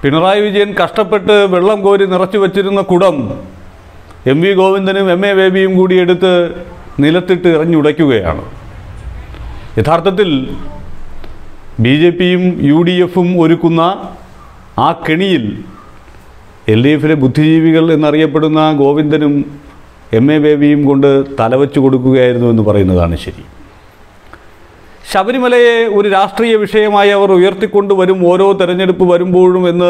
പിണറായി വിജയൻ കഷ്ടപ്പെട്ട് വെള്ളം കോരി നിറച്ചു വച്ചിരുന്ന കുടം എം വി ഗോവിന്ദനും എം എ ബേബിയും കൂടി എടുത്ത് നിലത്തിട്ട് എറിഞ്ഞുടയ്ക്കുകയാണ് യഥാർത്ഥത്തിൽ ബി ജെ പിയും യു ഡി എഫും ഒരുക്കുന്ന ആ കെണിയിൽ എൽ ഡി എഫിലെ ബുദ്ധിജീവികൾ എന്നറിയപ്പെടുന്ന ഗോവിന്ദനും എം എ ബേബിയും കൊണ്ട് തലവച്ചു കൊടുക്കുകയായിരുന്നു എന്ന് പറയുന്നതാണ് ശരി ശബരിമലയെ ഒരു രാഷ്ട്രീയ വിഷയമായി അവർ ഉയർത്തിക്കൊണ്ടുവരും ഓരോ തെരഞ്ഞെടുപ്പ് വരുമ്പോഴും എന്ന്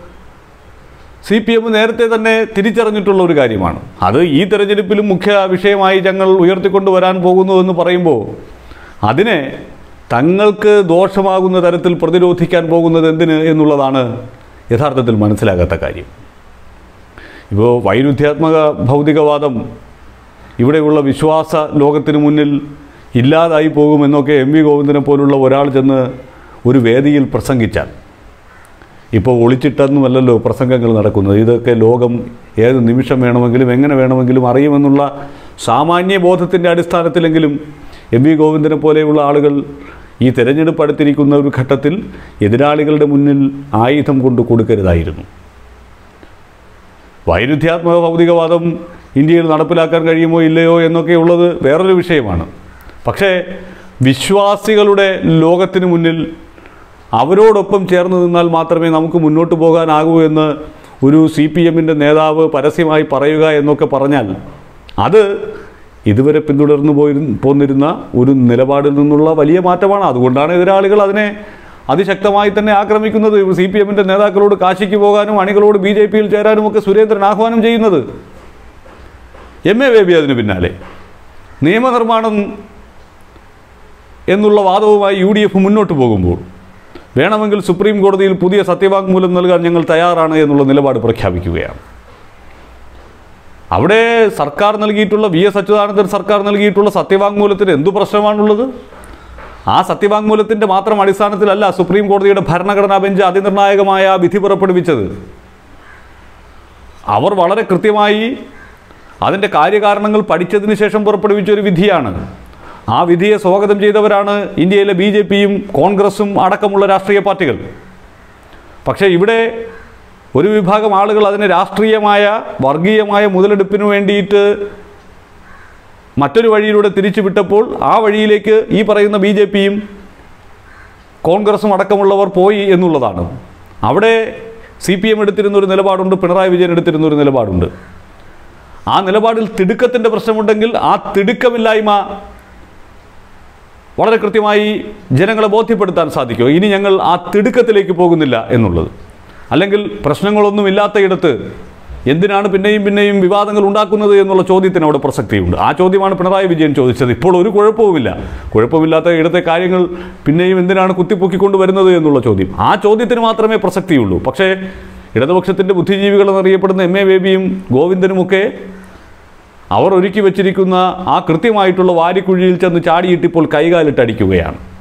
സി പി എം നേരത്തെ തന്നെ തിരിച്ചറിഞ്ഞിട്ടുള്ള ഒരു കാര്യമാണ് അത് ഈ തെരഞ്ഞെടുപ്പിലും മുഖ്യ വിഷയമായി ഞങ്ങൾ ഉയർത്തിക്കൊണ്ടുവരാൻ പോകുന്നു എന്ന് പറയുമ്പോൾ അതിനെ തങ്ങൾക്ക് ദോഷമാകുന്ന തരത്തിൽ പ്രതിരോധിക്കാൻ പോകുന്നത് എന്തിന് എന്നുള്ളതാണ് യഥാർത്ഥത്തിൽ മനസ്സിലാകാത്ത കാര്യം ഇപ്പോൾ വൈരുദ്ധ്യാത്മക ഭൗതികവാദം ഇവിടെയുള്ള വിശ്വാസ ലോകത്തിന് മുന്നിൽ ഇല്ലാതായി പോകുമെന്നൊക്കെ എം വി ഗോവിന്ദനെ പോലുള്ള ഒരാൾ ചെന്ന് ഒരു വേദിയിൽ പ്രസംഗിച്ചാൽ ഇപ്പോൾ ഒളിച്ചിട്ടൊന്നുമല്ലല്ലോ പ്രസംഗങ്ങൾ നടക്കുന്നത് ഇതൊക്കെ ലോകം ഏത് നിമിഷം വേണമെങ്കിലും എങ്ങനെ വേണമെങ്കിലും അറിയുമെന്നുള്ള സാമാന്യ ബോധത്തിൻ്റെ അടിസ്ഥാനത്തിലെങ്കിലും എം വി ഗോവിന്ദനെ പോലെയുള്ള ആളുകൾ ഈ തെരഞ്ഞെടുപ്പ് അടുത്തിരിക്കുന്ന ഒരു ഘട്ടത്തിൽ എതിരാളികളുടെ മുന്നിൽ ആയുധം കൊണ്ട് കൊടുക്കരുതായിരുന്നു വൈരുദ്ധ്യാത്മക ഭൗതികവാദം ഇന്ത്യയിൽ നടപ്പിലാക്കാൻ കഴിയുമോ ഇല്ലയോ എന്നൊക്കെ ഉള്ളത് വേറൊരു വിഷയമാണ് പക്ഷേ വിശ്വാസികളുടെ ലോകത്തിന് മുന്നിൽ അവരോടൊപ്പം ചേർന്ന് നിന്നാൽ മാത്രമേ നമുക്ക് മുന്നോട്ട് പോകാനാകൂ എന്ന് ഒരു സി പി എമ്മിൻ്റെ നേതാവ് പരസ്യമായി പറയുക എന്നൊക്കെ പറഞ്ഞാൽ അത് ഇതുവരെ പിന്തുടർന്നു പോയി പോന്നിരുന്ന ഒരു നിലപാടിൽ നിന്നുള്ള വലിയ മാറ്റമാണ് അതുകൊണ്ടാണ് എതിരാളികൾ അതിനെ അതിശക്തമായി തന്നെ ആക്രമിക്കുന്നത് സി പി എമ്മിൻ്റെ നേതാക്കളോട് കാശിക്ക് പോകാനും അണികളോട് ബി ജെ പിയിൽ ചേരാനും ഒക്കെ സുരേന്ദ്രൻ ആഹ്വാനം ചെയ്യുന്നത് എം എ ബേബി അതിന് പിന്നാലെ നിയമനിർമ്മാണം എന്നുള്ള വാദവുമായി യു ഡി എഫ് മുന്നോട്ട് പോകുമ്പോൾ വേണമെങ്കിൽ സുപ്രീം കോടതിയിൽ പുതിയ സത്യവാങ്മൂലം നൽകാൻ ഞങ്ങൾ തയ്യാറാണ് എന്നുള്ള നിലപാട് പ്രഖ്യാപിക്കുകയാണ് അവിടെ സർക്കാർ നൽകിയിട്ടുള്ള വി എസ് അച്യുതാനന്ദൻ സർക്കാർ നൽകിയിട്ടുള്ള സത്യവാങ്മൂലത്തിന് എന്തു പ്രശ്നമാണുള്ളത് ആ സത്യവാങ്മൂലത്തിൻ്റെ മാത്രം അടിസ്ഥാനത്തിലല്ല സുപ്രീം കോടതിയുടെ ഭരണഘടനാ ബെഞ്ച് അതിനിർണായകമായ വിധി പുറപ്പെടുവിച്ചത് അവർ വളരെ കൃത്യമായി അതിൻ്റെ കാര്യകാരണങ്ങൾ പഠിച്ചതിന് ശേഷം പുറപ്പെടുവിച്ച ഒരു വിധിയാണ് ആ വിധിയെ സ്വാഗതം ചെയ്തവരാണ് ഇന്ത്യയിലെ ബി ജെ പിയും കോൺഗ്രസും അടക്കമുള്ള രാഷ്ട്രീയ പാർട്ടികൾ പക്ഷേ ഇവിടെ ഒരു വിഭാഗം ആളുകൾ അതിനെ രാഷ്ട്രീയമായ വർഗീയമായ മുതലെടുപ്പിന് വേണ്ടിയിട്ട് മറ്റൊരു വഴിയിലൂടെ തിരിച്ചു വിട്ടപ്പോൾ ആ വഴിയിലേക്ക് ഈ പറയുന്ന ബി ജെ പിയും കോൺഗ്രസും അടക്കമുള്ളവർ പോയി എന്നുള്ളതാണ് അവിടെ സി പി എം എടുത്തിരുന്ന ഒരു നിലപാടുണ്ട് പിണറായി വിജയൻ എടുത്തിരുന്ന ഒരു നിലപാടുണ്ട് ആ നിലപാടിൽ തിടുക്കത്തിൻ്റെ പ്രശ്നമുണ്ടെങ്കിൽ ആ തിടുക്കമില്ലായ്മ വളരെ കൃത്യമായി ജനങ്ങളെ ബോധ്യപ്പെടുത്താൻ സാധിക്കുമോ ഇനി ഞങ്ങൾ ആ തിടുക്കത്തിലേക്ക് പോകുന്നില്ല എന്നുള്ളത് അല്ലെങ്കിൽ പ്രശ്നങ്ങളൊന്നുമില്ലാത്ത ഇടത്ത് എന്തിനാണ് പിന്നെയും പിന്നെയും വിവാദങ്ങൾ ഉണ്ടാക്കുന്നത് എന്നുള്ള ചോദ്യത്തിന് അവിടെ പ്രസക്തിയുണ്ട് ആ ചോദ്യമാണ് പിണറായി വിജയൻ ചോദിച്ചത് ഇപ്പോൾ ഒരു കുഴപ്പവുമില്ല കുഴപ്പമില്ലാത്ത ഇടത്തെ കാര്യങ്ങൾ പിന്നെയും എന്തിനാണ് കുത്തിപ്പൊക്കിക്കൊണ്ട് വരുന്നത് എന്നുള്ള ചോദ്യം ആ ചോദ്യത്തിന് മാത്രമേ പ്രസക്തിയുള്ളൂ പക്ഷേ ഇടതുപക്ഷത്തിൻ്റെ ബുദ്ധിജീവികൾ എന്നറിയപ്പെടുന്ന എം എ ബേബിയും ഗോവിന്ദനുമൊക്കെ അവർ ഒരുക്കി വച്ചിരിക്കുന്ന ആ കൃത്യമായിട്ടുള്ള വാരിക്കുഴിയിൽ ചെന്ന് ചാടിയിട്ടിപ്പോൾ കൈകാലിട്ടടിക്കുകയാണ്